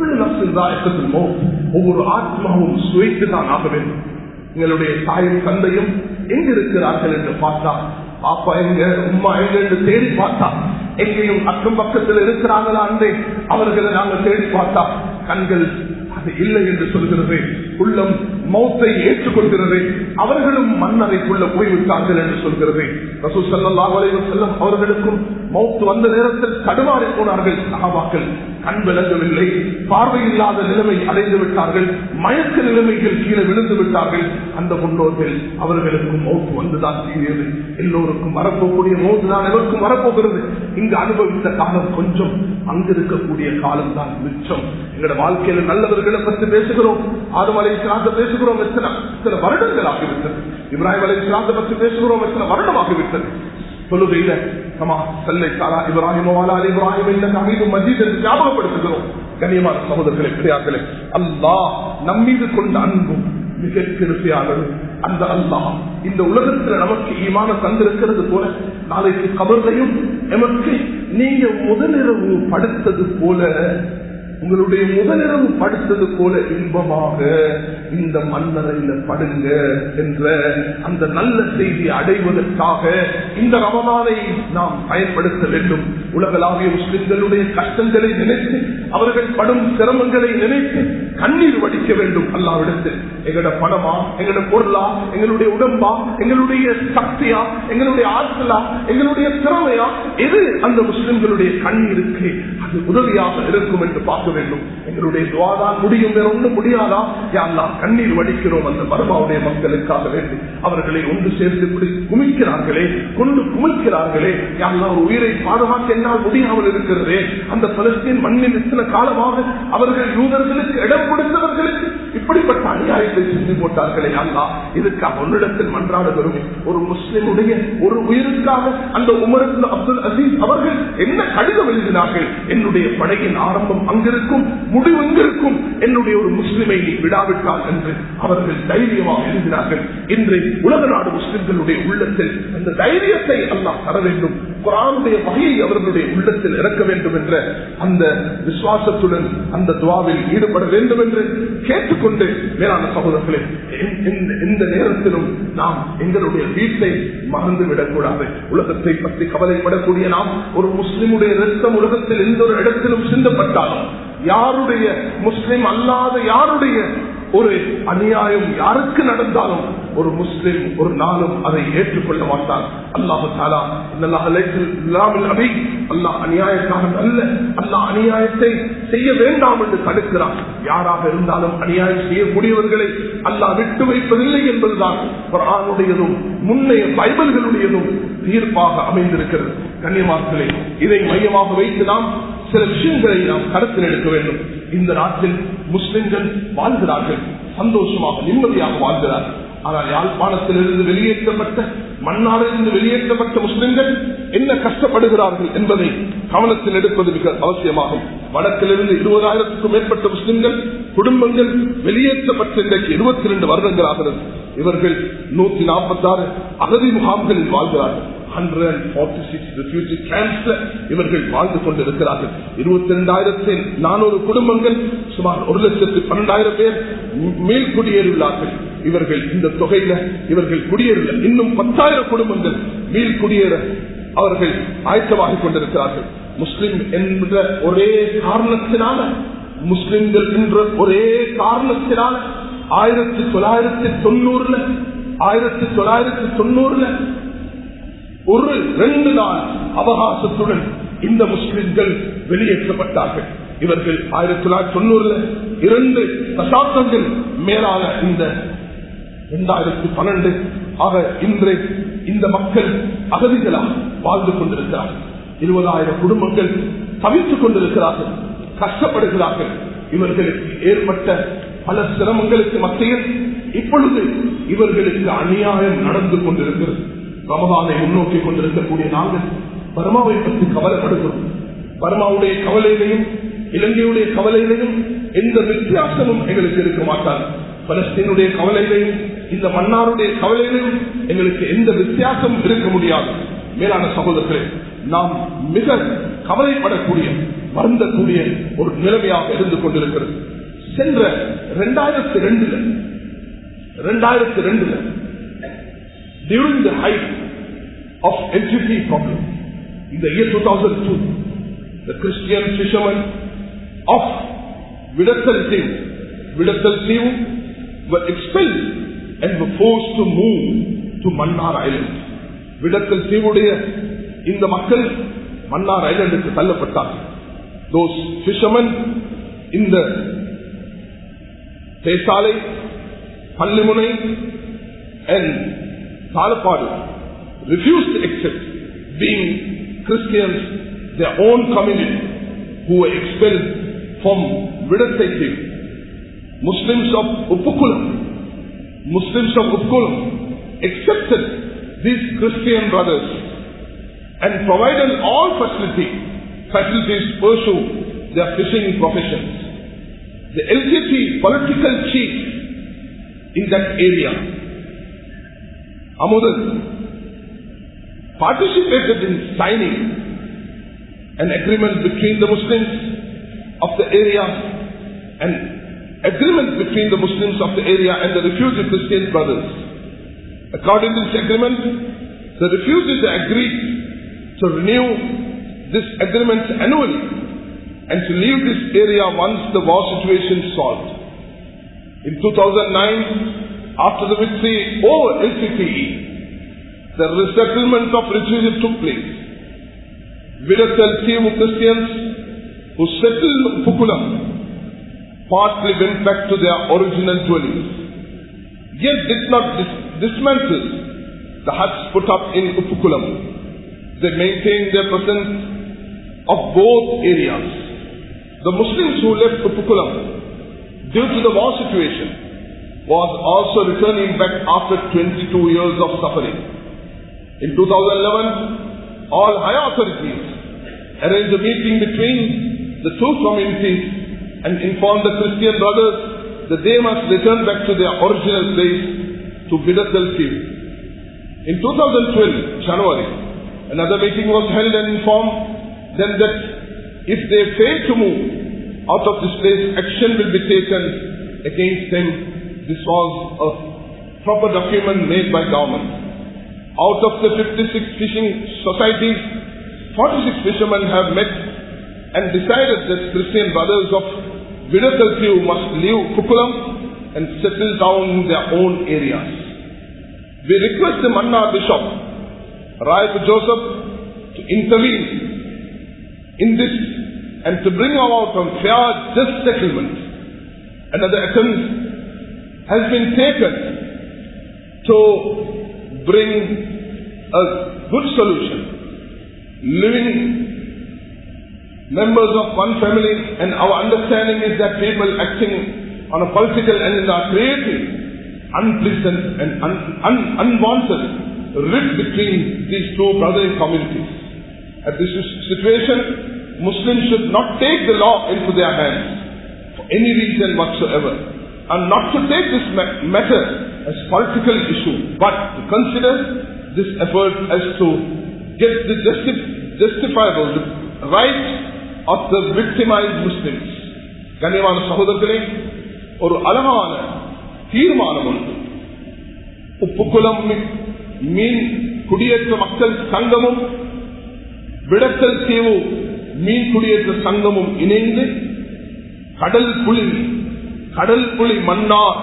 ஒவ்வொரு ஆத்மாவும் சுவைத்து தான் ஆக வேண்டும் எங்களுடைய தாயும் தந்தையும் எங்க இருக்கிறார்கள் என்று பார்த்தா பாப்பா எங்க உமா எங்க என்று தேடி பார்த்தா எங்கேயும் அக்கம் பக்கத்தில் இருக்கிறாங்களா அன்றே அவர்களை நாங்கள் தேடி பார்த்தா கண்கள் அது இல்லை என்று சொல்கிறது உள்ளம் மௌத்தை ஏற்றுக்கொள்கிறது அவர்களும் மன்னரைக்குள்ள போய்விட்டார்கள் என்று சொல்கிறது ரசூ சல்லாஹ் செல்லம் அவர்களுக்கும் மௌத்து வந்த நேரத்தில் தடுமாறி போனார்கள் சகாபாக்கள் கண் விளங்கவில்லை பார்வையில்லாத நிலைமை அடைந்து விட்டார்கள் மயக்க நிலைமைகள் கீழே விழுந்து விட்டார்கள் அந்த முன்னோர்கள் அவர்களுக்கும் மௌத்து வந்துதான் தீரியது எல்லோருக்கும் வரப்போக்கூடிய மௌத்து தான் எவருக்கும் வரப்போகிறது இங்கு அனுபவித்த காலம் கொஞ்சம் அங்கு இருக்கக்கூடிய காலம் தான் மிச்சம் எங்களோட வாழ்க்கையில நல்லவர்களை பற்றி பேசுகிறோம் ஆறு மலை சிராந்த பேசுகிறோம் எத்தனை எத்தனை வருடங்கள் ஆகிவிட்டது இப்ராஹிம் அலை சிராந்த பற்றி பேசுகிறோம் எத்தனை வருடம் ஆகிவிட்டது தொழுகையில கமா சல்லை சாரா இப்ராஹிம் இப்ராஹிம் இந்த அமீது மஜீத் என்று ஞாபகப்படுத்துகிறோம் கண்ணியமான சகோதரர்களை பெரியார்களே அல்லாஹ் நம்மீது கொண்ட அன்பும் மிக கிருப்பையானது அந்த அல்லாஹ் இந்த உலகத்துல நமக்கு ஈமான தந்திருக்கிறது போல நாளைக்கு கபர்லையும் எமக்கு நீங்க முதலிரவு படுத்தது போல உங்களுடைய முதலிரவு படுத்தது போல இன்பமாக இந்த மன்னரையில படுங்க என்ற அந்த நல்ல செய்தி அடைவதற்காக இந்த ரமதானை நாம் பயன்படுத்த வேண்டும் உலகளாவிய முஸ்லிம்களுடைய கஷ்டங்களை நினைத்து அவர்கள் படும் சிரமங்களை நினைத்து கண்ணீர் வடிக்க வேண்டும் அல்லாவிடத்தில் எங்களோட பணமா எங்களோட பொருளா எங்களுடைய உடம்பா எங்களுடைய சக்தியா எங்களுடைய ஆற்றலா எங்களுடைய திறமையா எது அந்த முஸ்லிம்களுடைய கண்ணீருக்கு அது உதவியாக இருக்கும் என்று பார்க்க வேண்டும் எங்களுடைய துவாதான் முடியும் வேற ஒன்றும் முடியாதா யாரெல்லாம் கண்ணீர் வடிக்கிறோம் அந்த பர்மாவுடைய மக்களுக்காக வேண்டி அவர்களை ஒன்று சேர்த்து இப்படி குமிக்கிறார்களே கொண்டு குமிக்கிறார்களே யாரெல்லாம் ஒரு உயிரை பாதுகாக்க என்னால் முடியாமல் இருக்கிறதே அந்த பலஸ்தீன் மண்ணில் இத்தனை காலமாக அவர்கள் யூதர்களுக்கு இடம் கொடுத்தவர்களுக்கு இப்படிப்பட்ட அநியாயத்தை செஞ்சு போட்டார்களே அல்லா இதுக்காக ஒன்னிடத்தில் மன்றாடுகிறோம் ஒரு முஸ்லிமுடைய ஒரு உயிருக்காக அந்த உமரத்தில் அப்துல் அசீஸ் அவர்கள் என்ன கடிதம் எழுதினார்கள் என்னுடைய படையின் ஆரம்பம் அங்கிருக்கும் முடிவு எங்கிருக்கும் என்னுடைய ஒரு முஸ்லிமை நீ விடாவிட்டால் என்று அவர்கள் தைரியமாக எழுதினார்கள் இன்று உலக நாடு முஸ்லிம்களுடைய உள்ளத்தில் அந்த தைரியத்தை அல்லாஹ் தர வேண்டும் குரானுடைய வகையை அவர்களுடைய உள்ளத்தில் இறக்க வேண்டும் என்ற அந்த விசுவாசத்துடன் அந்த துவாவில் ஈடுபட வேண்டும் என்று கேட்டுக்கொண்டு மேலான சகோதரர்களே எந்த நேரத்திலும் நாம் எங்களுடைய வீட்டை மறந்து விடக்கூடாது உலகத்தை பற்றி கவலைப்படக்கூடிய நாம் ஒரு முஸ்லிமுடைய ரத்தம் உலகத்தில் எந்த ஒரு இடத்திலும் சிந்தப்பட்டாலும் யாருடைய முஸ்லிம் அல்லாத யாருடைய ஒரு அநியாயம் யாருக்கு நடந்தாலும் ஒரு முஸ்லிம் ஒரு நாளும் அதை ஏற்றுக்கொள்ள மாட்டான் அல்லாஹு தாலா அபி அல்லாஹ் அநியாயக்காரன் அல்ல அல்லாஹ் அநியாயத்தை செய்ய வேண்டாம் என்று தடுக்கிறான் யாராக இருந்தாலும் அநியாயம் செய்யக்கூடியவர்களை அல்லாஹ் விட்டு வைப்பதில்லை என்பதுதான் குரானுடையதும் முன்னைய பைபிள்களுடையதும் தீர்ப்பாக அமைந்திருக்கிறது கண்ணியமாக்களே இதை மையமாக வைத்து நாம் சில விஷயங்களை நாம் கருத்தில் எடுக்க வேண்டும் இந்த நாட்டில் முஸ்லிம்கள் வாழ்கிறார்கள் சந்தோஷமாக நிம்மதியாக வாழ்கிறார்கள் ஆனால் யாழ்ப்பாணத்திலிருந்து வெளியேற்றப்பட்ட மன்னாரிலிருந்து வெளியேற்றப்பட்ட முஸ்லிம்கள் என்ன கஷ்டப்படுகிறார்கள் என்பதை கவனத்தில் எடுப்பது மிக அவசியமாகும் வடக்கிலிருந்து இருபதாயிரத்துக்கும் மேற்பட்ட முஸ்லிம்கள் குடும்பங்கள் வெளியேற்றப்பட்ட இன்றைக்கு இருபத்தி இரண்டு வருடங்கள் ஆகிறது இவர்கள் நூத்தி நாற்பத்தி ஆறு அகதி முகாம்களில் வாழ்கிறார்கள் இவர்கள் வாழ்ந்து கொண்டிருக்கிறார்கள் இருபத்தி இரண்டாயிரத்தி நானூறு குடும்பங்கள் சுமார் ஒரு லட்சத்து பன்னெண்டாயிரம் பேர் மேல் குடியேறியுள்ளார்கள் இவர்கள் இந்த தொகையில இவர்கள் குடியேறல இன்னும் பத்தாயிரம் குடும்பங்கள் மீள் குடியேற அவர்கள் ஆயத்தமாகிக் கொண்டிருக்கிறார்கள் முஸ்லிம் என்ற ஒரே காரணத்தினால முஸ்லிம்கள் என்ற ஒரே காரணத்தினால ஆயிரத்தி தொள்ளாயிரத்தி தொண்ணூறுல ஆயிரத்தி தொள்ளாயிரத்தி தொண்ணூறுல ஒரு ரெண்டு நாள் அவகாசத்துடன் இந்த முஸ்லிம்கள் வெளியேற்றப்பட்டார்கள் இவர்கள் ஆயிரத்தி தொள்ளாயிரத்தி தொண்ணூறுல இரண்டு தசாப்தங்கள் மேலான இந்த இரண்டாயிரத்தி பன்னெண்டு ஆக இன்று இந்த மக்கள் அகதிகளாக வாழ்ந்து கொண்டிருக்கிறார்கள் இருபதாயிரம் குடும்பங்கள் தவித்துக் கொண்டிருக்கிறார்கள் கஷ்டப்படுகிறார்கள் இவர்களுக்கு ஏற்பட்ட பல சிரமங்களுக்கு மத்தியில் இப்பொழுது இவர்களுக்கு அநியாயம் நடந்து கொண்டிருக்கிறது ரமதானை முன்னோக்கி கொண்டிருக்கக்கூடிய நாங்கள் பர்மாவை பற்றி கவலைப்படுகிறோம் பர்மாவுடைய கவலையிலையும் இலங்கையுடைய கவலையிலையும் எந்த வித்தியாசமும் எங்களுக்கு இருக்க மாட்டார் பலஸ்தீனுடைய கவலையிலையும் இந்த மன்னாருடைய கவலையிலையும் எங்களுக்கு எந்த வித்தியாசமும் இருக்க முடியாது மேலான சகோதரர்களே நாம் மிக கவலைப்படக்கூடிய வருந்தக்கூடிய ஒரு நிலைமையாக இருந்து கொண்டிருக்கிறது சென்ற இரண்டாயிரத்தி ரெண்டுல இரண்டாயிரத்தி ரெண்டுல during the height of LGBT problem in the year 2002 the Christian fishermen of Vidathal Team Vidathal Team were expelled and were forced to move to Mannar Island விடத்தல் தீவுடைய இந்த மக்கள் மன்னார் ஐலண்டுக்கு தள்ளப்பட்டார்கள் those fishermen இந்த Pesalai Pallimunai and தாலப்பாடு refused to accept being Christians their own community who were expelled from Vidathai Team Muslims of Uppukulam Muslims of Uppukulam accepted these Christian brothers and provided all facility, facilities to pursue their fishing professions. The LTT political chief in that area, Amudan, participated in signing an agreement between the Muslims of the area and agreement between the Muslims of the area and the refugee Christian brothers. According to this agreement, the refugees agreed to renew this agreement annually and to leave this area once the war situation is solved. In 2009, after the victory over LCTE, the resettlement of refugees took place. Vidathal Team Christians who settled Pukulam partly went back to their original dwellings, yet did not dis- dismantle the huts put up in Upukulam. They maintained their presence of both areas. The Muslims who left Upukulam due to the war situation was also returning back after 22 years of suffering. In 2011, all higher authorities arranged a meeting between the two communities and informed the Christian brothers that they must return back to their original place to Bidathal Field. In 2012, January, another meeting was held and informed them that if they fail to move out of this place, action will be taken against them. This was a proper document made by government. Out of the 56 fishing societies, 46 fishermen have met and decided that Christian brothers of Vidakalpiu must leave Kukulam and settle down in their own areas. We request the Manna Bishop, Raib Joseph, to intervene in this and to bring about a fair, just settlement. Another attempt has been taken to bring a good solution. Living members of one family and our understanding is that people acting on a political and are creating unpleasant and un, un, unwanted rift between these two brothering communities. At this situation, Muslims should not take the law into their hands for any reason whatsoever and not to take this ma- matter as political issue but to consider this effort as to get the justi- justifiable the right of the victimized Muslims. கண்ணியமான சகோதரர்களே ஒரு அழகான தீர்மானம் உண்டு Uppukulam me- மீன் குடியேற்ற மக்கள் சங்கமும் விடத்தல் தீவு மீன் குடியேற்ற சங்கமும் இணைந்து கடல் புலி கடல் புலி மன்னார்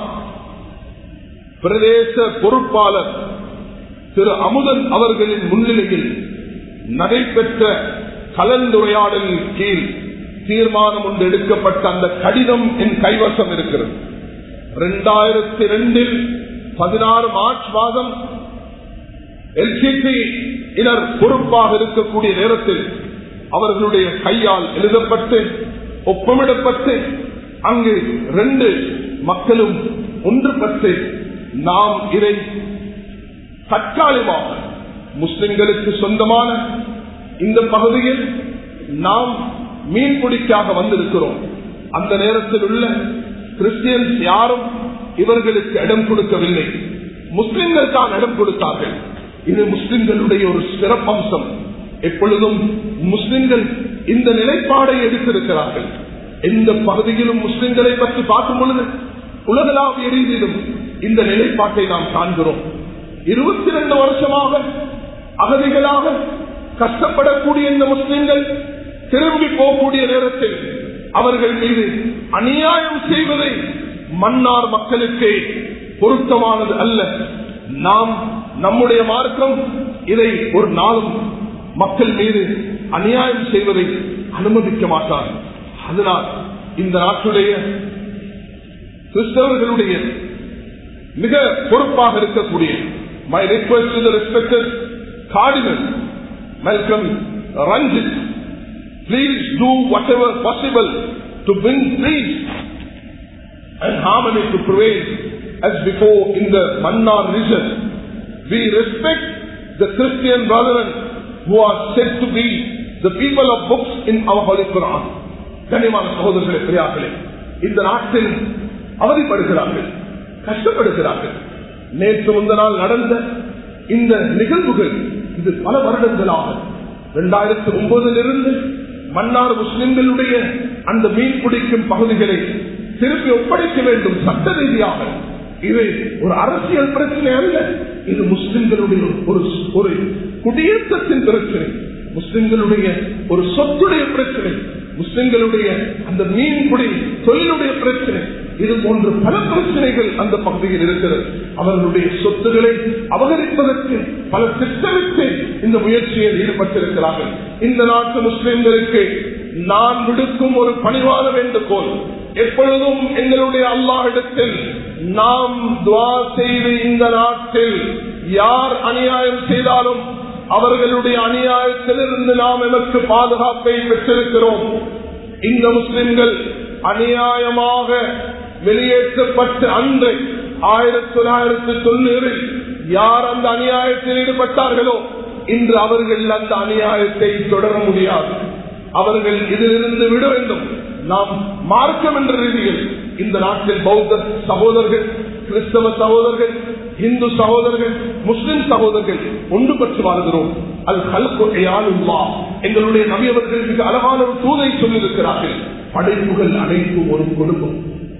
பிரதேச பொறுப்பாளர் திரு அமுதன் அவர்களின் முன்னிலையில் நடைபெற்ற கலந்துரையாடலின் கீழ் தீர்மானம் ஒன்று எடுக்கப்பட்ட அந்த கடிதம் என் கைவசம் இருக்கிறது இரண்டாயிரத்தி ரெண்டில் பதினாறு மார்ச் மாதம் எல்சிசி இனர் பொறுப்பாக இருக்கக்கூடிய நேரத்தில் அவர்களுடைய கையால் எழுதப்பட்டு ஒப்பமிடப்பட்டு அங்கு ரெண்டு மக்களும் ஒன்றுபட்டு நாம் இதை தற்காலிகமாக முஸ்லிம்களுக்கு சொந்தமான இந்த பகுதியில் நாம் மீன்பிடிக்காக வந்திருக்கிறோம் அந்த நேரத்தில் உள்ள கிறிஸ்டியன்ஸ் யாரும் இவர்களுக்கு இடம் கொடுக்கவில்லை முஸ்லிம்கள் தான் இடம் கொடுத்தார்கள் இது முஸ்லிம்களுடைய ஒரு சிறப்பம்சம் எப்பொழுதும் முஸ்லிம்கள் இந்த நிலைப்பாடை எடுத்திருக்கிறார்கள் எந்த பகுதியிலும் முஸ்லிம்களை பற்றி பார்க்கும் பொழுது உலகளாவிய ரீதியிலும் இந்த நிலைப்பாட்டை நாம் காண்கிறோம் இருபத்தி ரெண்டு வருஷமாக அகதிகளாக கஷ்டப்படக்கூடிய இந்த முஸ்லிம்கள் திரும்பி போகக்கூடிய நேரத்தில் அவர்கள் மீது அநியாயம் செய்வதை மன்னார் மக்களுக்கு பொருத்தமானது அல்ல நாம் நம்முடைய மார்க்கம் இதை ஒரு நாளும் மக்கள் மீது அநியாயம் செய்வதை அனுமதிக்க மாட்டார் அதனால் இந்த நாட்டுடைய கிறிஸ்தவர்களுடைய மிக பொறுப்பாக இருக்கக்கூடிய my request to respected cardinal welcome Ranjith please do whatever possible to bring peace and harmony to prevail as before in the Mannar region. We respect the Christian brethren who are said to be the people of books in our Holy Quran. கனிமான சகோதரர்களே பெரியார்களே இந்த நாட்டில் அவதிப்படுகிறார்கள் கஷ்டப்படுகிறார்கள் நேற்று முந்த நாள் நடந்த இந்த நிகழ்வுகள் இது பல வருடங்களாக இரண்டாயிரத்தி ஒன்பதிலிருந்து மன்னார் முஸ்லிம்களுடைய அந்த மீன் பிடிக்கும் பகுதிகளை திருப்பி ஒப்படைக்க வேண்டும் சட்ட ரீதியாக இது ஒரு அரசியல் பிரச்சனை அல்ல இது முஸ்லிம்களுடைய ஒரு ஒரு குடியேற்றத்தின் பிரச்சனை முஸ்லிம்களுடைய ஒரு சொத்துடைய பிரச்சனை முஸ்லிம்களுடைய அந்த மீன்பிடி தொழிலுடைய பிரச்சனை இது போன்ற பல பிரச்சனைகள் அந்த பகுதியில் இருக்கிறது அவர்களுடைய சொத்துக்களை அபகரிப்பதற்கு பல திட்டமிட்டு இந்த முயற்சியில் ஈடுபட்டிருக்கிறார்கள் இந்த நாட்டு முஸ்லிம்களுக்கு நான் விடுக்கும் ஒரு பணிவான வேண்டுகோள் எப்பொழுதும் எங்களுடைய அல்லாஹிடத்தில் நாம் துவா செய்து இந்த நாட்டில் யார் அநியாயம் செய்தாலும் அவர்களுடைய அநியாயத்திலிருந்து நாம் எமக்கு பாதுகாப்பை பெற்றிருக்கிறோம் இந்த முஸ்லிம்கள் அநியாயமாக வெளியேற்றப்பட்ட அன்று ஆயிரத்தி தொள்ளாயிரத்தி தொண்ணூறில் யார் அந்த அநியாயத்தில் ஈடுபட்டார்களோ இன்று அவர்கள் அந்த அநியாயத்தை தொடர முடியாது அவர்கள் இதிலிருந்து விட வேண்டும் நாம் மார்க்கம் என்ற ரீதியில் இந்த நாட்டில் பௌத்த சகோதரர்கள் கிறிஸ்தவ சகோதரர்கள் இந்து சகோதரர்கள் முஸ்லிம் சகோதரர்கள் ஒன்று பெற்று வாழ்கிறோம் அல் கல்கொள்ளையாளுமா எங்களுடைய நவியவர்கள் மிக அழகான ஒரு தூதை சொல்லியிருக்கிறார்கள் படைப்புகள் அனைத்தும் ஒரு குடும்பம்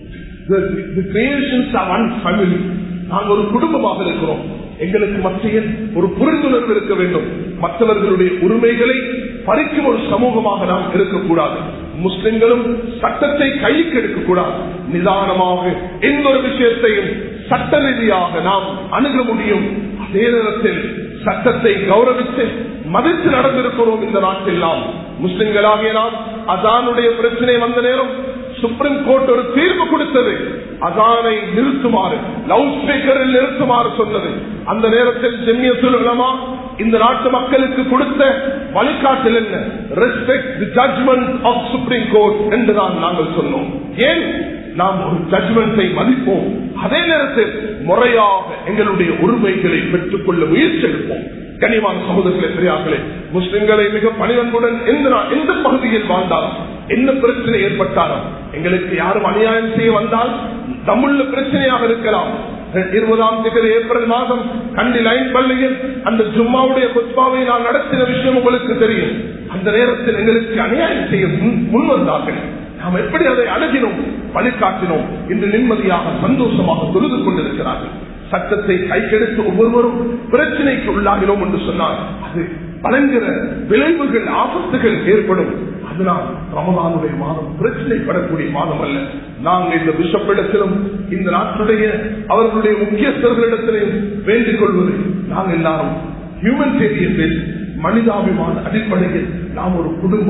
நாங்கள் ஒரு குடும்பமாக இருக்கிறோம் எங்களுக்கு மத்தியில் ஒரு புரிந்துணர்வு இருக்க வேண்டும் மற்றவர்களுடைய உரிமைகளை பறிக்கும் ஒரு சமூகமாக நாம் இருக்கக்கூடாது முஸ்லிம்களும் சட்டத்தை கைக்கு எடுக்கக்கூடாது நிதானமாக எந்த ஒரு விஷயத்தையும் சட்ட ரீதியாக நாம் அணுக முடியும் அதே நேரத்தில் சட்டத்தை கௌரவித்து மதித்து நடந்திருக்கிறோம் இந்த நாட்டில் நாம் முஸ்லிம்களாகிய நாம் அதானுடைய பிரச்சனை வந்த நேரம் சுப்ரீம் கோர்ட் ஒரு தீர்ப்பு கொடுத்தது அதானை நிறுத்துமாறு லவுட் ஸ்பீக்கரில் நிறுத்துமாறு சொன்னது அந்த நேரத்தில் ஜெமியத்துல் உலமா இந்த நாட்டு மக்களுக்கு கொடுத்த வழிகாட்டல் என்ன respect the judgment of supreme court என்றுதான் நாங்கள் சொன்னோம் ஏன் நாம் ஒரு ஜட்மெண்டை மதிப்போம் அதே நேரத்தில் முறையாக எங்களுடைய உரிமைகளை பெற்றுக் கொள்ள முயற்சி எடுப்போம் கனிவான சகோதரர்களே பெரியார்களே முஸ்லிம்களை மிக பணிவன்புடன் எந்த நா- எந்த பகுதியில் வாழ்ந்தாலும் என்ன பிரச்சனை ஏற்பட்டாலும் எங்களுக்கு யாரும் அநியாயம் செய்ய வந்தால் தமிழ்ல பிரச்சனையாக இருக்கலாம் இருபதாம் தேதி ஏப்ரல் மாதம் கண்டி லைன் பள்ளியில் அந்த ஜும்மாவுடைய குத்பாவை நான் நடத்தின விஷயம் உங்களுக்கு தெரியும் அந்த நேரத்தில் எங்களுக்கு அநியாயம் செய்ய முன்- முன் வந்தார்கள் நாம் எப்படி அதை அணுகினோம் வழிகாட்டினோம் இன்று நிம்மதியாக சந்தோஷமாக தொழுது கொண்டிருக்கிறார்கள் சட்டத்தை கைக்கெடுத்து ஒவ்வொருவரும் பிரச்சனைக்கு உள்ளாகினோம் என்று சொன்னால் அது பலங்கிற விளைவுகள் ஆபத்துகள் ஏற்படும் அதனால் ரமதானுடைய மாதம் பிரச்சனைப்படக்கூடிய மாதம் அல்ல நாங்கள் இந்த பிஷப்பிடத்திலும் இந்த நாட்டுடைய அவர்களுடைய முக்கியஸ்தர்களிடத்திலையும் வேண்டிக் கொள்வது நாங்கள் எல்லாரும் ஹியூமனிடேரியன் மனிதாபிமான அடிப்படையில் நாம் ஒரு குடும்பம்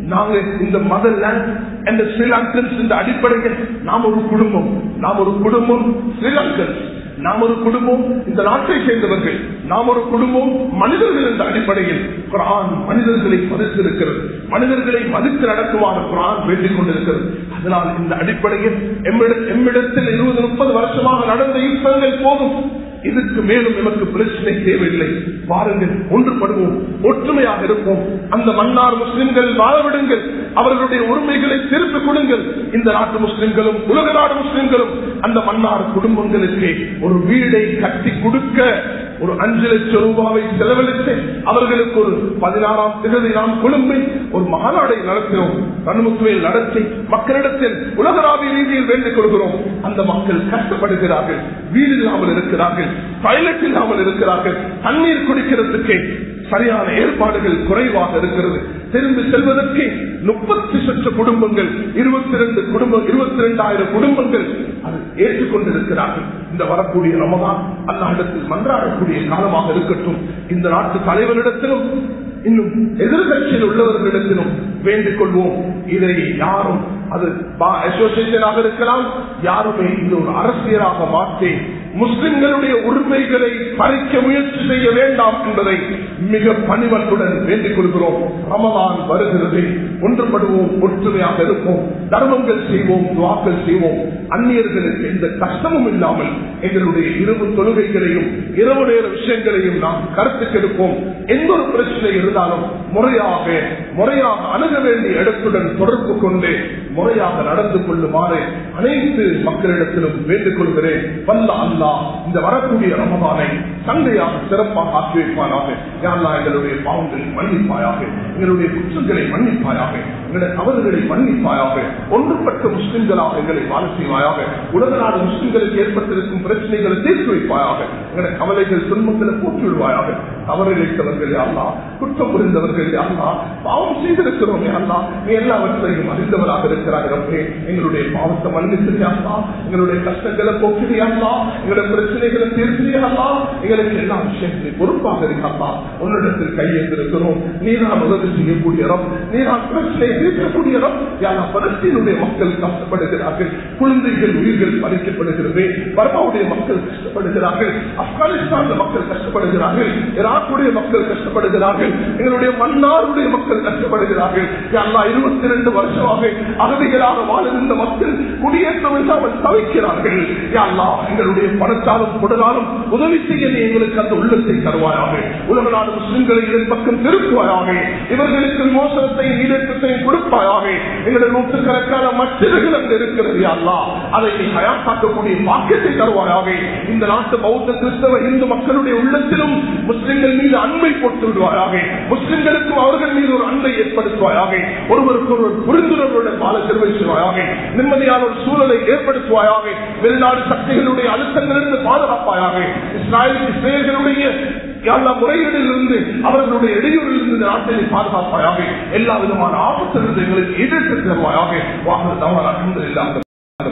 நாங்க இந்த மதர்லேண்ட் அந்த ஸ்ரீலங்கன்ஸ் இந்த அடிப்படையில் நாம் ஒரு குடும்பம் நாம் ஒரு குடும்பம் ஸ்ரீலங்கன்ஸ் நாம் ஒரு குடும்பம் இந்த நாட்டை சேர்ந்தவர்கள் நாம் ஒரு குடும்பம் மனிதர்கள் என்ற அடிப்படையில் குரான் மனிதர்களை மதித்திருக்கிறது மனிதர்களை மதித்து நடத்துவார் குரான் வேண்டிக் கொண்டிருக்கிறது அதனால் இந்த அடிப்படையில் எம்மிட- எம்மிடத்தில் இருபது முப்பது வருஷமாக நடந்த யுத்தங்கள் போதும் இதுக்கு மேலும் நமக்கு பிரச்சனை தேவையில்லை வாருங்கள் ஒன்றுபடுவோம் ஒற்றுமையாக இருப்போம் அந்த மன்னார் முஸ்லிம்கள் வாழவிடுங்கள் அவர்களுடைய உரிமைகளை திருப்பிக் கொடுங்கள் இந்த நாட்டு முஸ்லிம்களும் உலக நாடு முஸ்லிம்களும் அந்த மன்னார் குடும்பங்களுக்கு ஒரு வீடை கட்டி கொடுக்க ஒரு அஞ்சு லட்சம் ரூபாவை செலவழித்து அவர்களுக்கு ஒரு பதினாறாம் தேதி நாம் கொழும்பில் ஒரு மாநாடை நடத்தினோம் கண்முத்துவையில் நடத்தி மக்களிடத்தில் உலகளாவிய ரீதியில் வேண்டிக் கொள்கிறோம் அந்த மக்கள் கஷ்டப்படுகிறார்கள் வீடு இல்லாமல் இருக்கிறார்கள் டாய்லெட் இல்லாமல் இருக்கிறார்கள் தண்ணீர் குடிக்கிறதுக்கு சரியான ஏற்பாடுகள் குறைவாக இருக்கிறது திரும்பி செல்வதற்கு முப்பத்தி லட்ச குடும்பங்கள் இருபத்தி ரெண்டு குடும்பம் இருபத்தி ரெண்டாயிரம் குடும்பங்கள் அது ஏற்றுக்கொண்டிருக்கிறார்கள் இந்த வரக்கூடிய ரமதான் அல்லாஹிடத்தில் மன்றாடக்கூடிய காலமாக இருக்கட்டும் இந்த நாட்டு தலைவரிடத்திலும் இன்னும் எதிர்கட்சியில் உள்ளவர்களிடத்திலும் வேண்டிக் கொள்வோம் இதை யாரும் அது அசோசியேஷனாக இருக்கலாம் யாருமே இது ஒரு அரசியலாக மாற்றி முஸ்லிம்களுடைய உரிமைகளை பறிக்க முயற்சி செய்ய வேண்டாம் என்பதை மிக பணிவன்புடன் வேண்டிக் கொள்கிறோம் ரமதான் வருகிறது ஒன்றுபடுவோம் ஒற்றுமையாக இருப்போம் தர்மங்கள் செய்வோம் துவாக்கள் செய்வோம் அந்நியர்களுக்கு எந்த கஷ்டமும் இல்லாமல் எங்களுடைய இரவு தொழுகைகளையும் இரவு நேர விஷயங்களையும் நாம் கருத்துக்கெடுப்போம் எந்த ஒரு பிரச்சனை இருந்தாலும் முறையாக முறையாக அணுக வேண்டிய இடத்துடன் தொடர்பு கொண்டு முறையாக நடந்து கொள்ளுமாறு அனைத்து மக்களிடத்திலும் வேண்டுக் கொள்கிறேன் வல்ல அல்லா இந்த வரக்கூடிய ரமதானை சந்தையாக சிறப்பாக ஆக்கி வைப்பானாக யாழ்லா எங்களுடைய பாவங்களை மன்னிப்பாயாக எங்களுடைய குற்றங்களை மன்னிப்பாயாக எங்களுடைய தவறுகளை மன்னிப்பாயாக ஒன்றுபட்ட முஸ்லிம்களாக எங்களை வாழ செய்வாயாக உலக நாடு முஸ்லிம்களுக்கு ஏற்பட்டிருக்கும் பிரச்சனைகளை தீர்த்து வைப்பாயாக எங்களுடைய கவலைகள் துன்பங்களை போற்றி விடுவாயாக தவறு இழைத்தவர்கள் யாழ்லா குற்றம் புரிந்தவர்கள் யாழ்லா பாவம் செய்திருக்கிறோம் யாழ்லா நீ எல்லாவற்றையும் அறிந்தவராக இருக்கிறார் ரப்பே. எங்களுடைய பாவத்தை மன்னிச்சிருக்கியா எங்களுடைய கஷ்டங்களை போக்கிறியாங்களா எங்களுடைய பிரச்சனைகளை தீர்க்கிறியாங்களா எங்களுக்கு எல்லா விஷயத்திலையும் பொறுப்பாக இருக்காங்களா உன்னிடத்தில் கையெழுந்திருக்கிறோம் நீதான் உதவி செய்யக்கூடிய இடம் நீதான் பிரச்சனையை தீர்க்கக்கூடிய இடம் யாரா பலஸ்தீனுடைய மக்கள் கஷ்டப்படுகிறார்கள் குழந்தைகள் உயிர்கள் பறிக்கப்படுகிறது பர்மாவுடைய மக்கள் கஷ்டப்படுகிறார்கள் ஆப்கானிஸ்தான் மக்கள் கஷ்டப்படுகிறார்கள் ஈராக்குடைய மக்கள் கஷ்டப்படுகிறார்கள் எங்களுடைய மன்னாருடைய மக்கள் கஷ்டப்படுகிறார்கள் யாரா இருபத்தி ரெண்டு வருஷமாக அகதிகளாக வாழ்கின்ற மக்கள் குடியேற்றம் இல்லாமல் தவிக்கிறார்கள் யாரா எங்களுடைய பணத்தாலும் குடலாலும் உதவி செய்ய நீ எங்களுக்கு அந்த உள்ளத்தை தருவாயாக உலக நாடு முஸ்லிம்களை இதன் பக்கம் திருப்புவாயாக இவர்களுக்கு மோசனத்தையும் ஈடேற்றத்தையும் கொடுப்பாயாக எங்களுடைய நூற்றுக்கணக்கான மற்றவர்கள் அங்கு இருக்கிறது யாரா அதை நீ ஹயாத்தாக்கக்கூடிய பாக்கியத்தை தருவாயாக இந்த நாட்டு பௌத்த கிறிஸ்தவ இந்து மக்களுடைய உள்ளத்திலும் முஸ்லிம்கள் மீது அன்பை போட்டு விடுவாயாக முஸ்லிம்களுக்கும் அவர்கள் மீது ஒரு அன்பை ஏற்படுத்துவாயாக ஒருவருக்கு ஒருவர் புரிந்துணர்வுடன் வாழ தெரிவிச்சுவாயாக நிம்மதியான ஒரு சூழலை ஏற்படுத்துவாயாக வெளிநாடு சக்திகளுடைய அழுத்தங்களிலிருந்து பாதுகாப்பாயாக இஸ்ராயல் இஸ்ரேல்களுடைய எல்லா முறையீடிலிருந்து அவர்களுடைய இடையூறிலிருந்து இந்த நாட்டினை பாதுகாப்பாயாக எல்லா விதமான ஆபத்திலிருந்து எங்களுக்கு எதிர்த்து தருவாயாக வாங்க தவறாக இல்லாமல்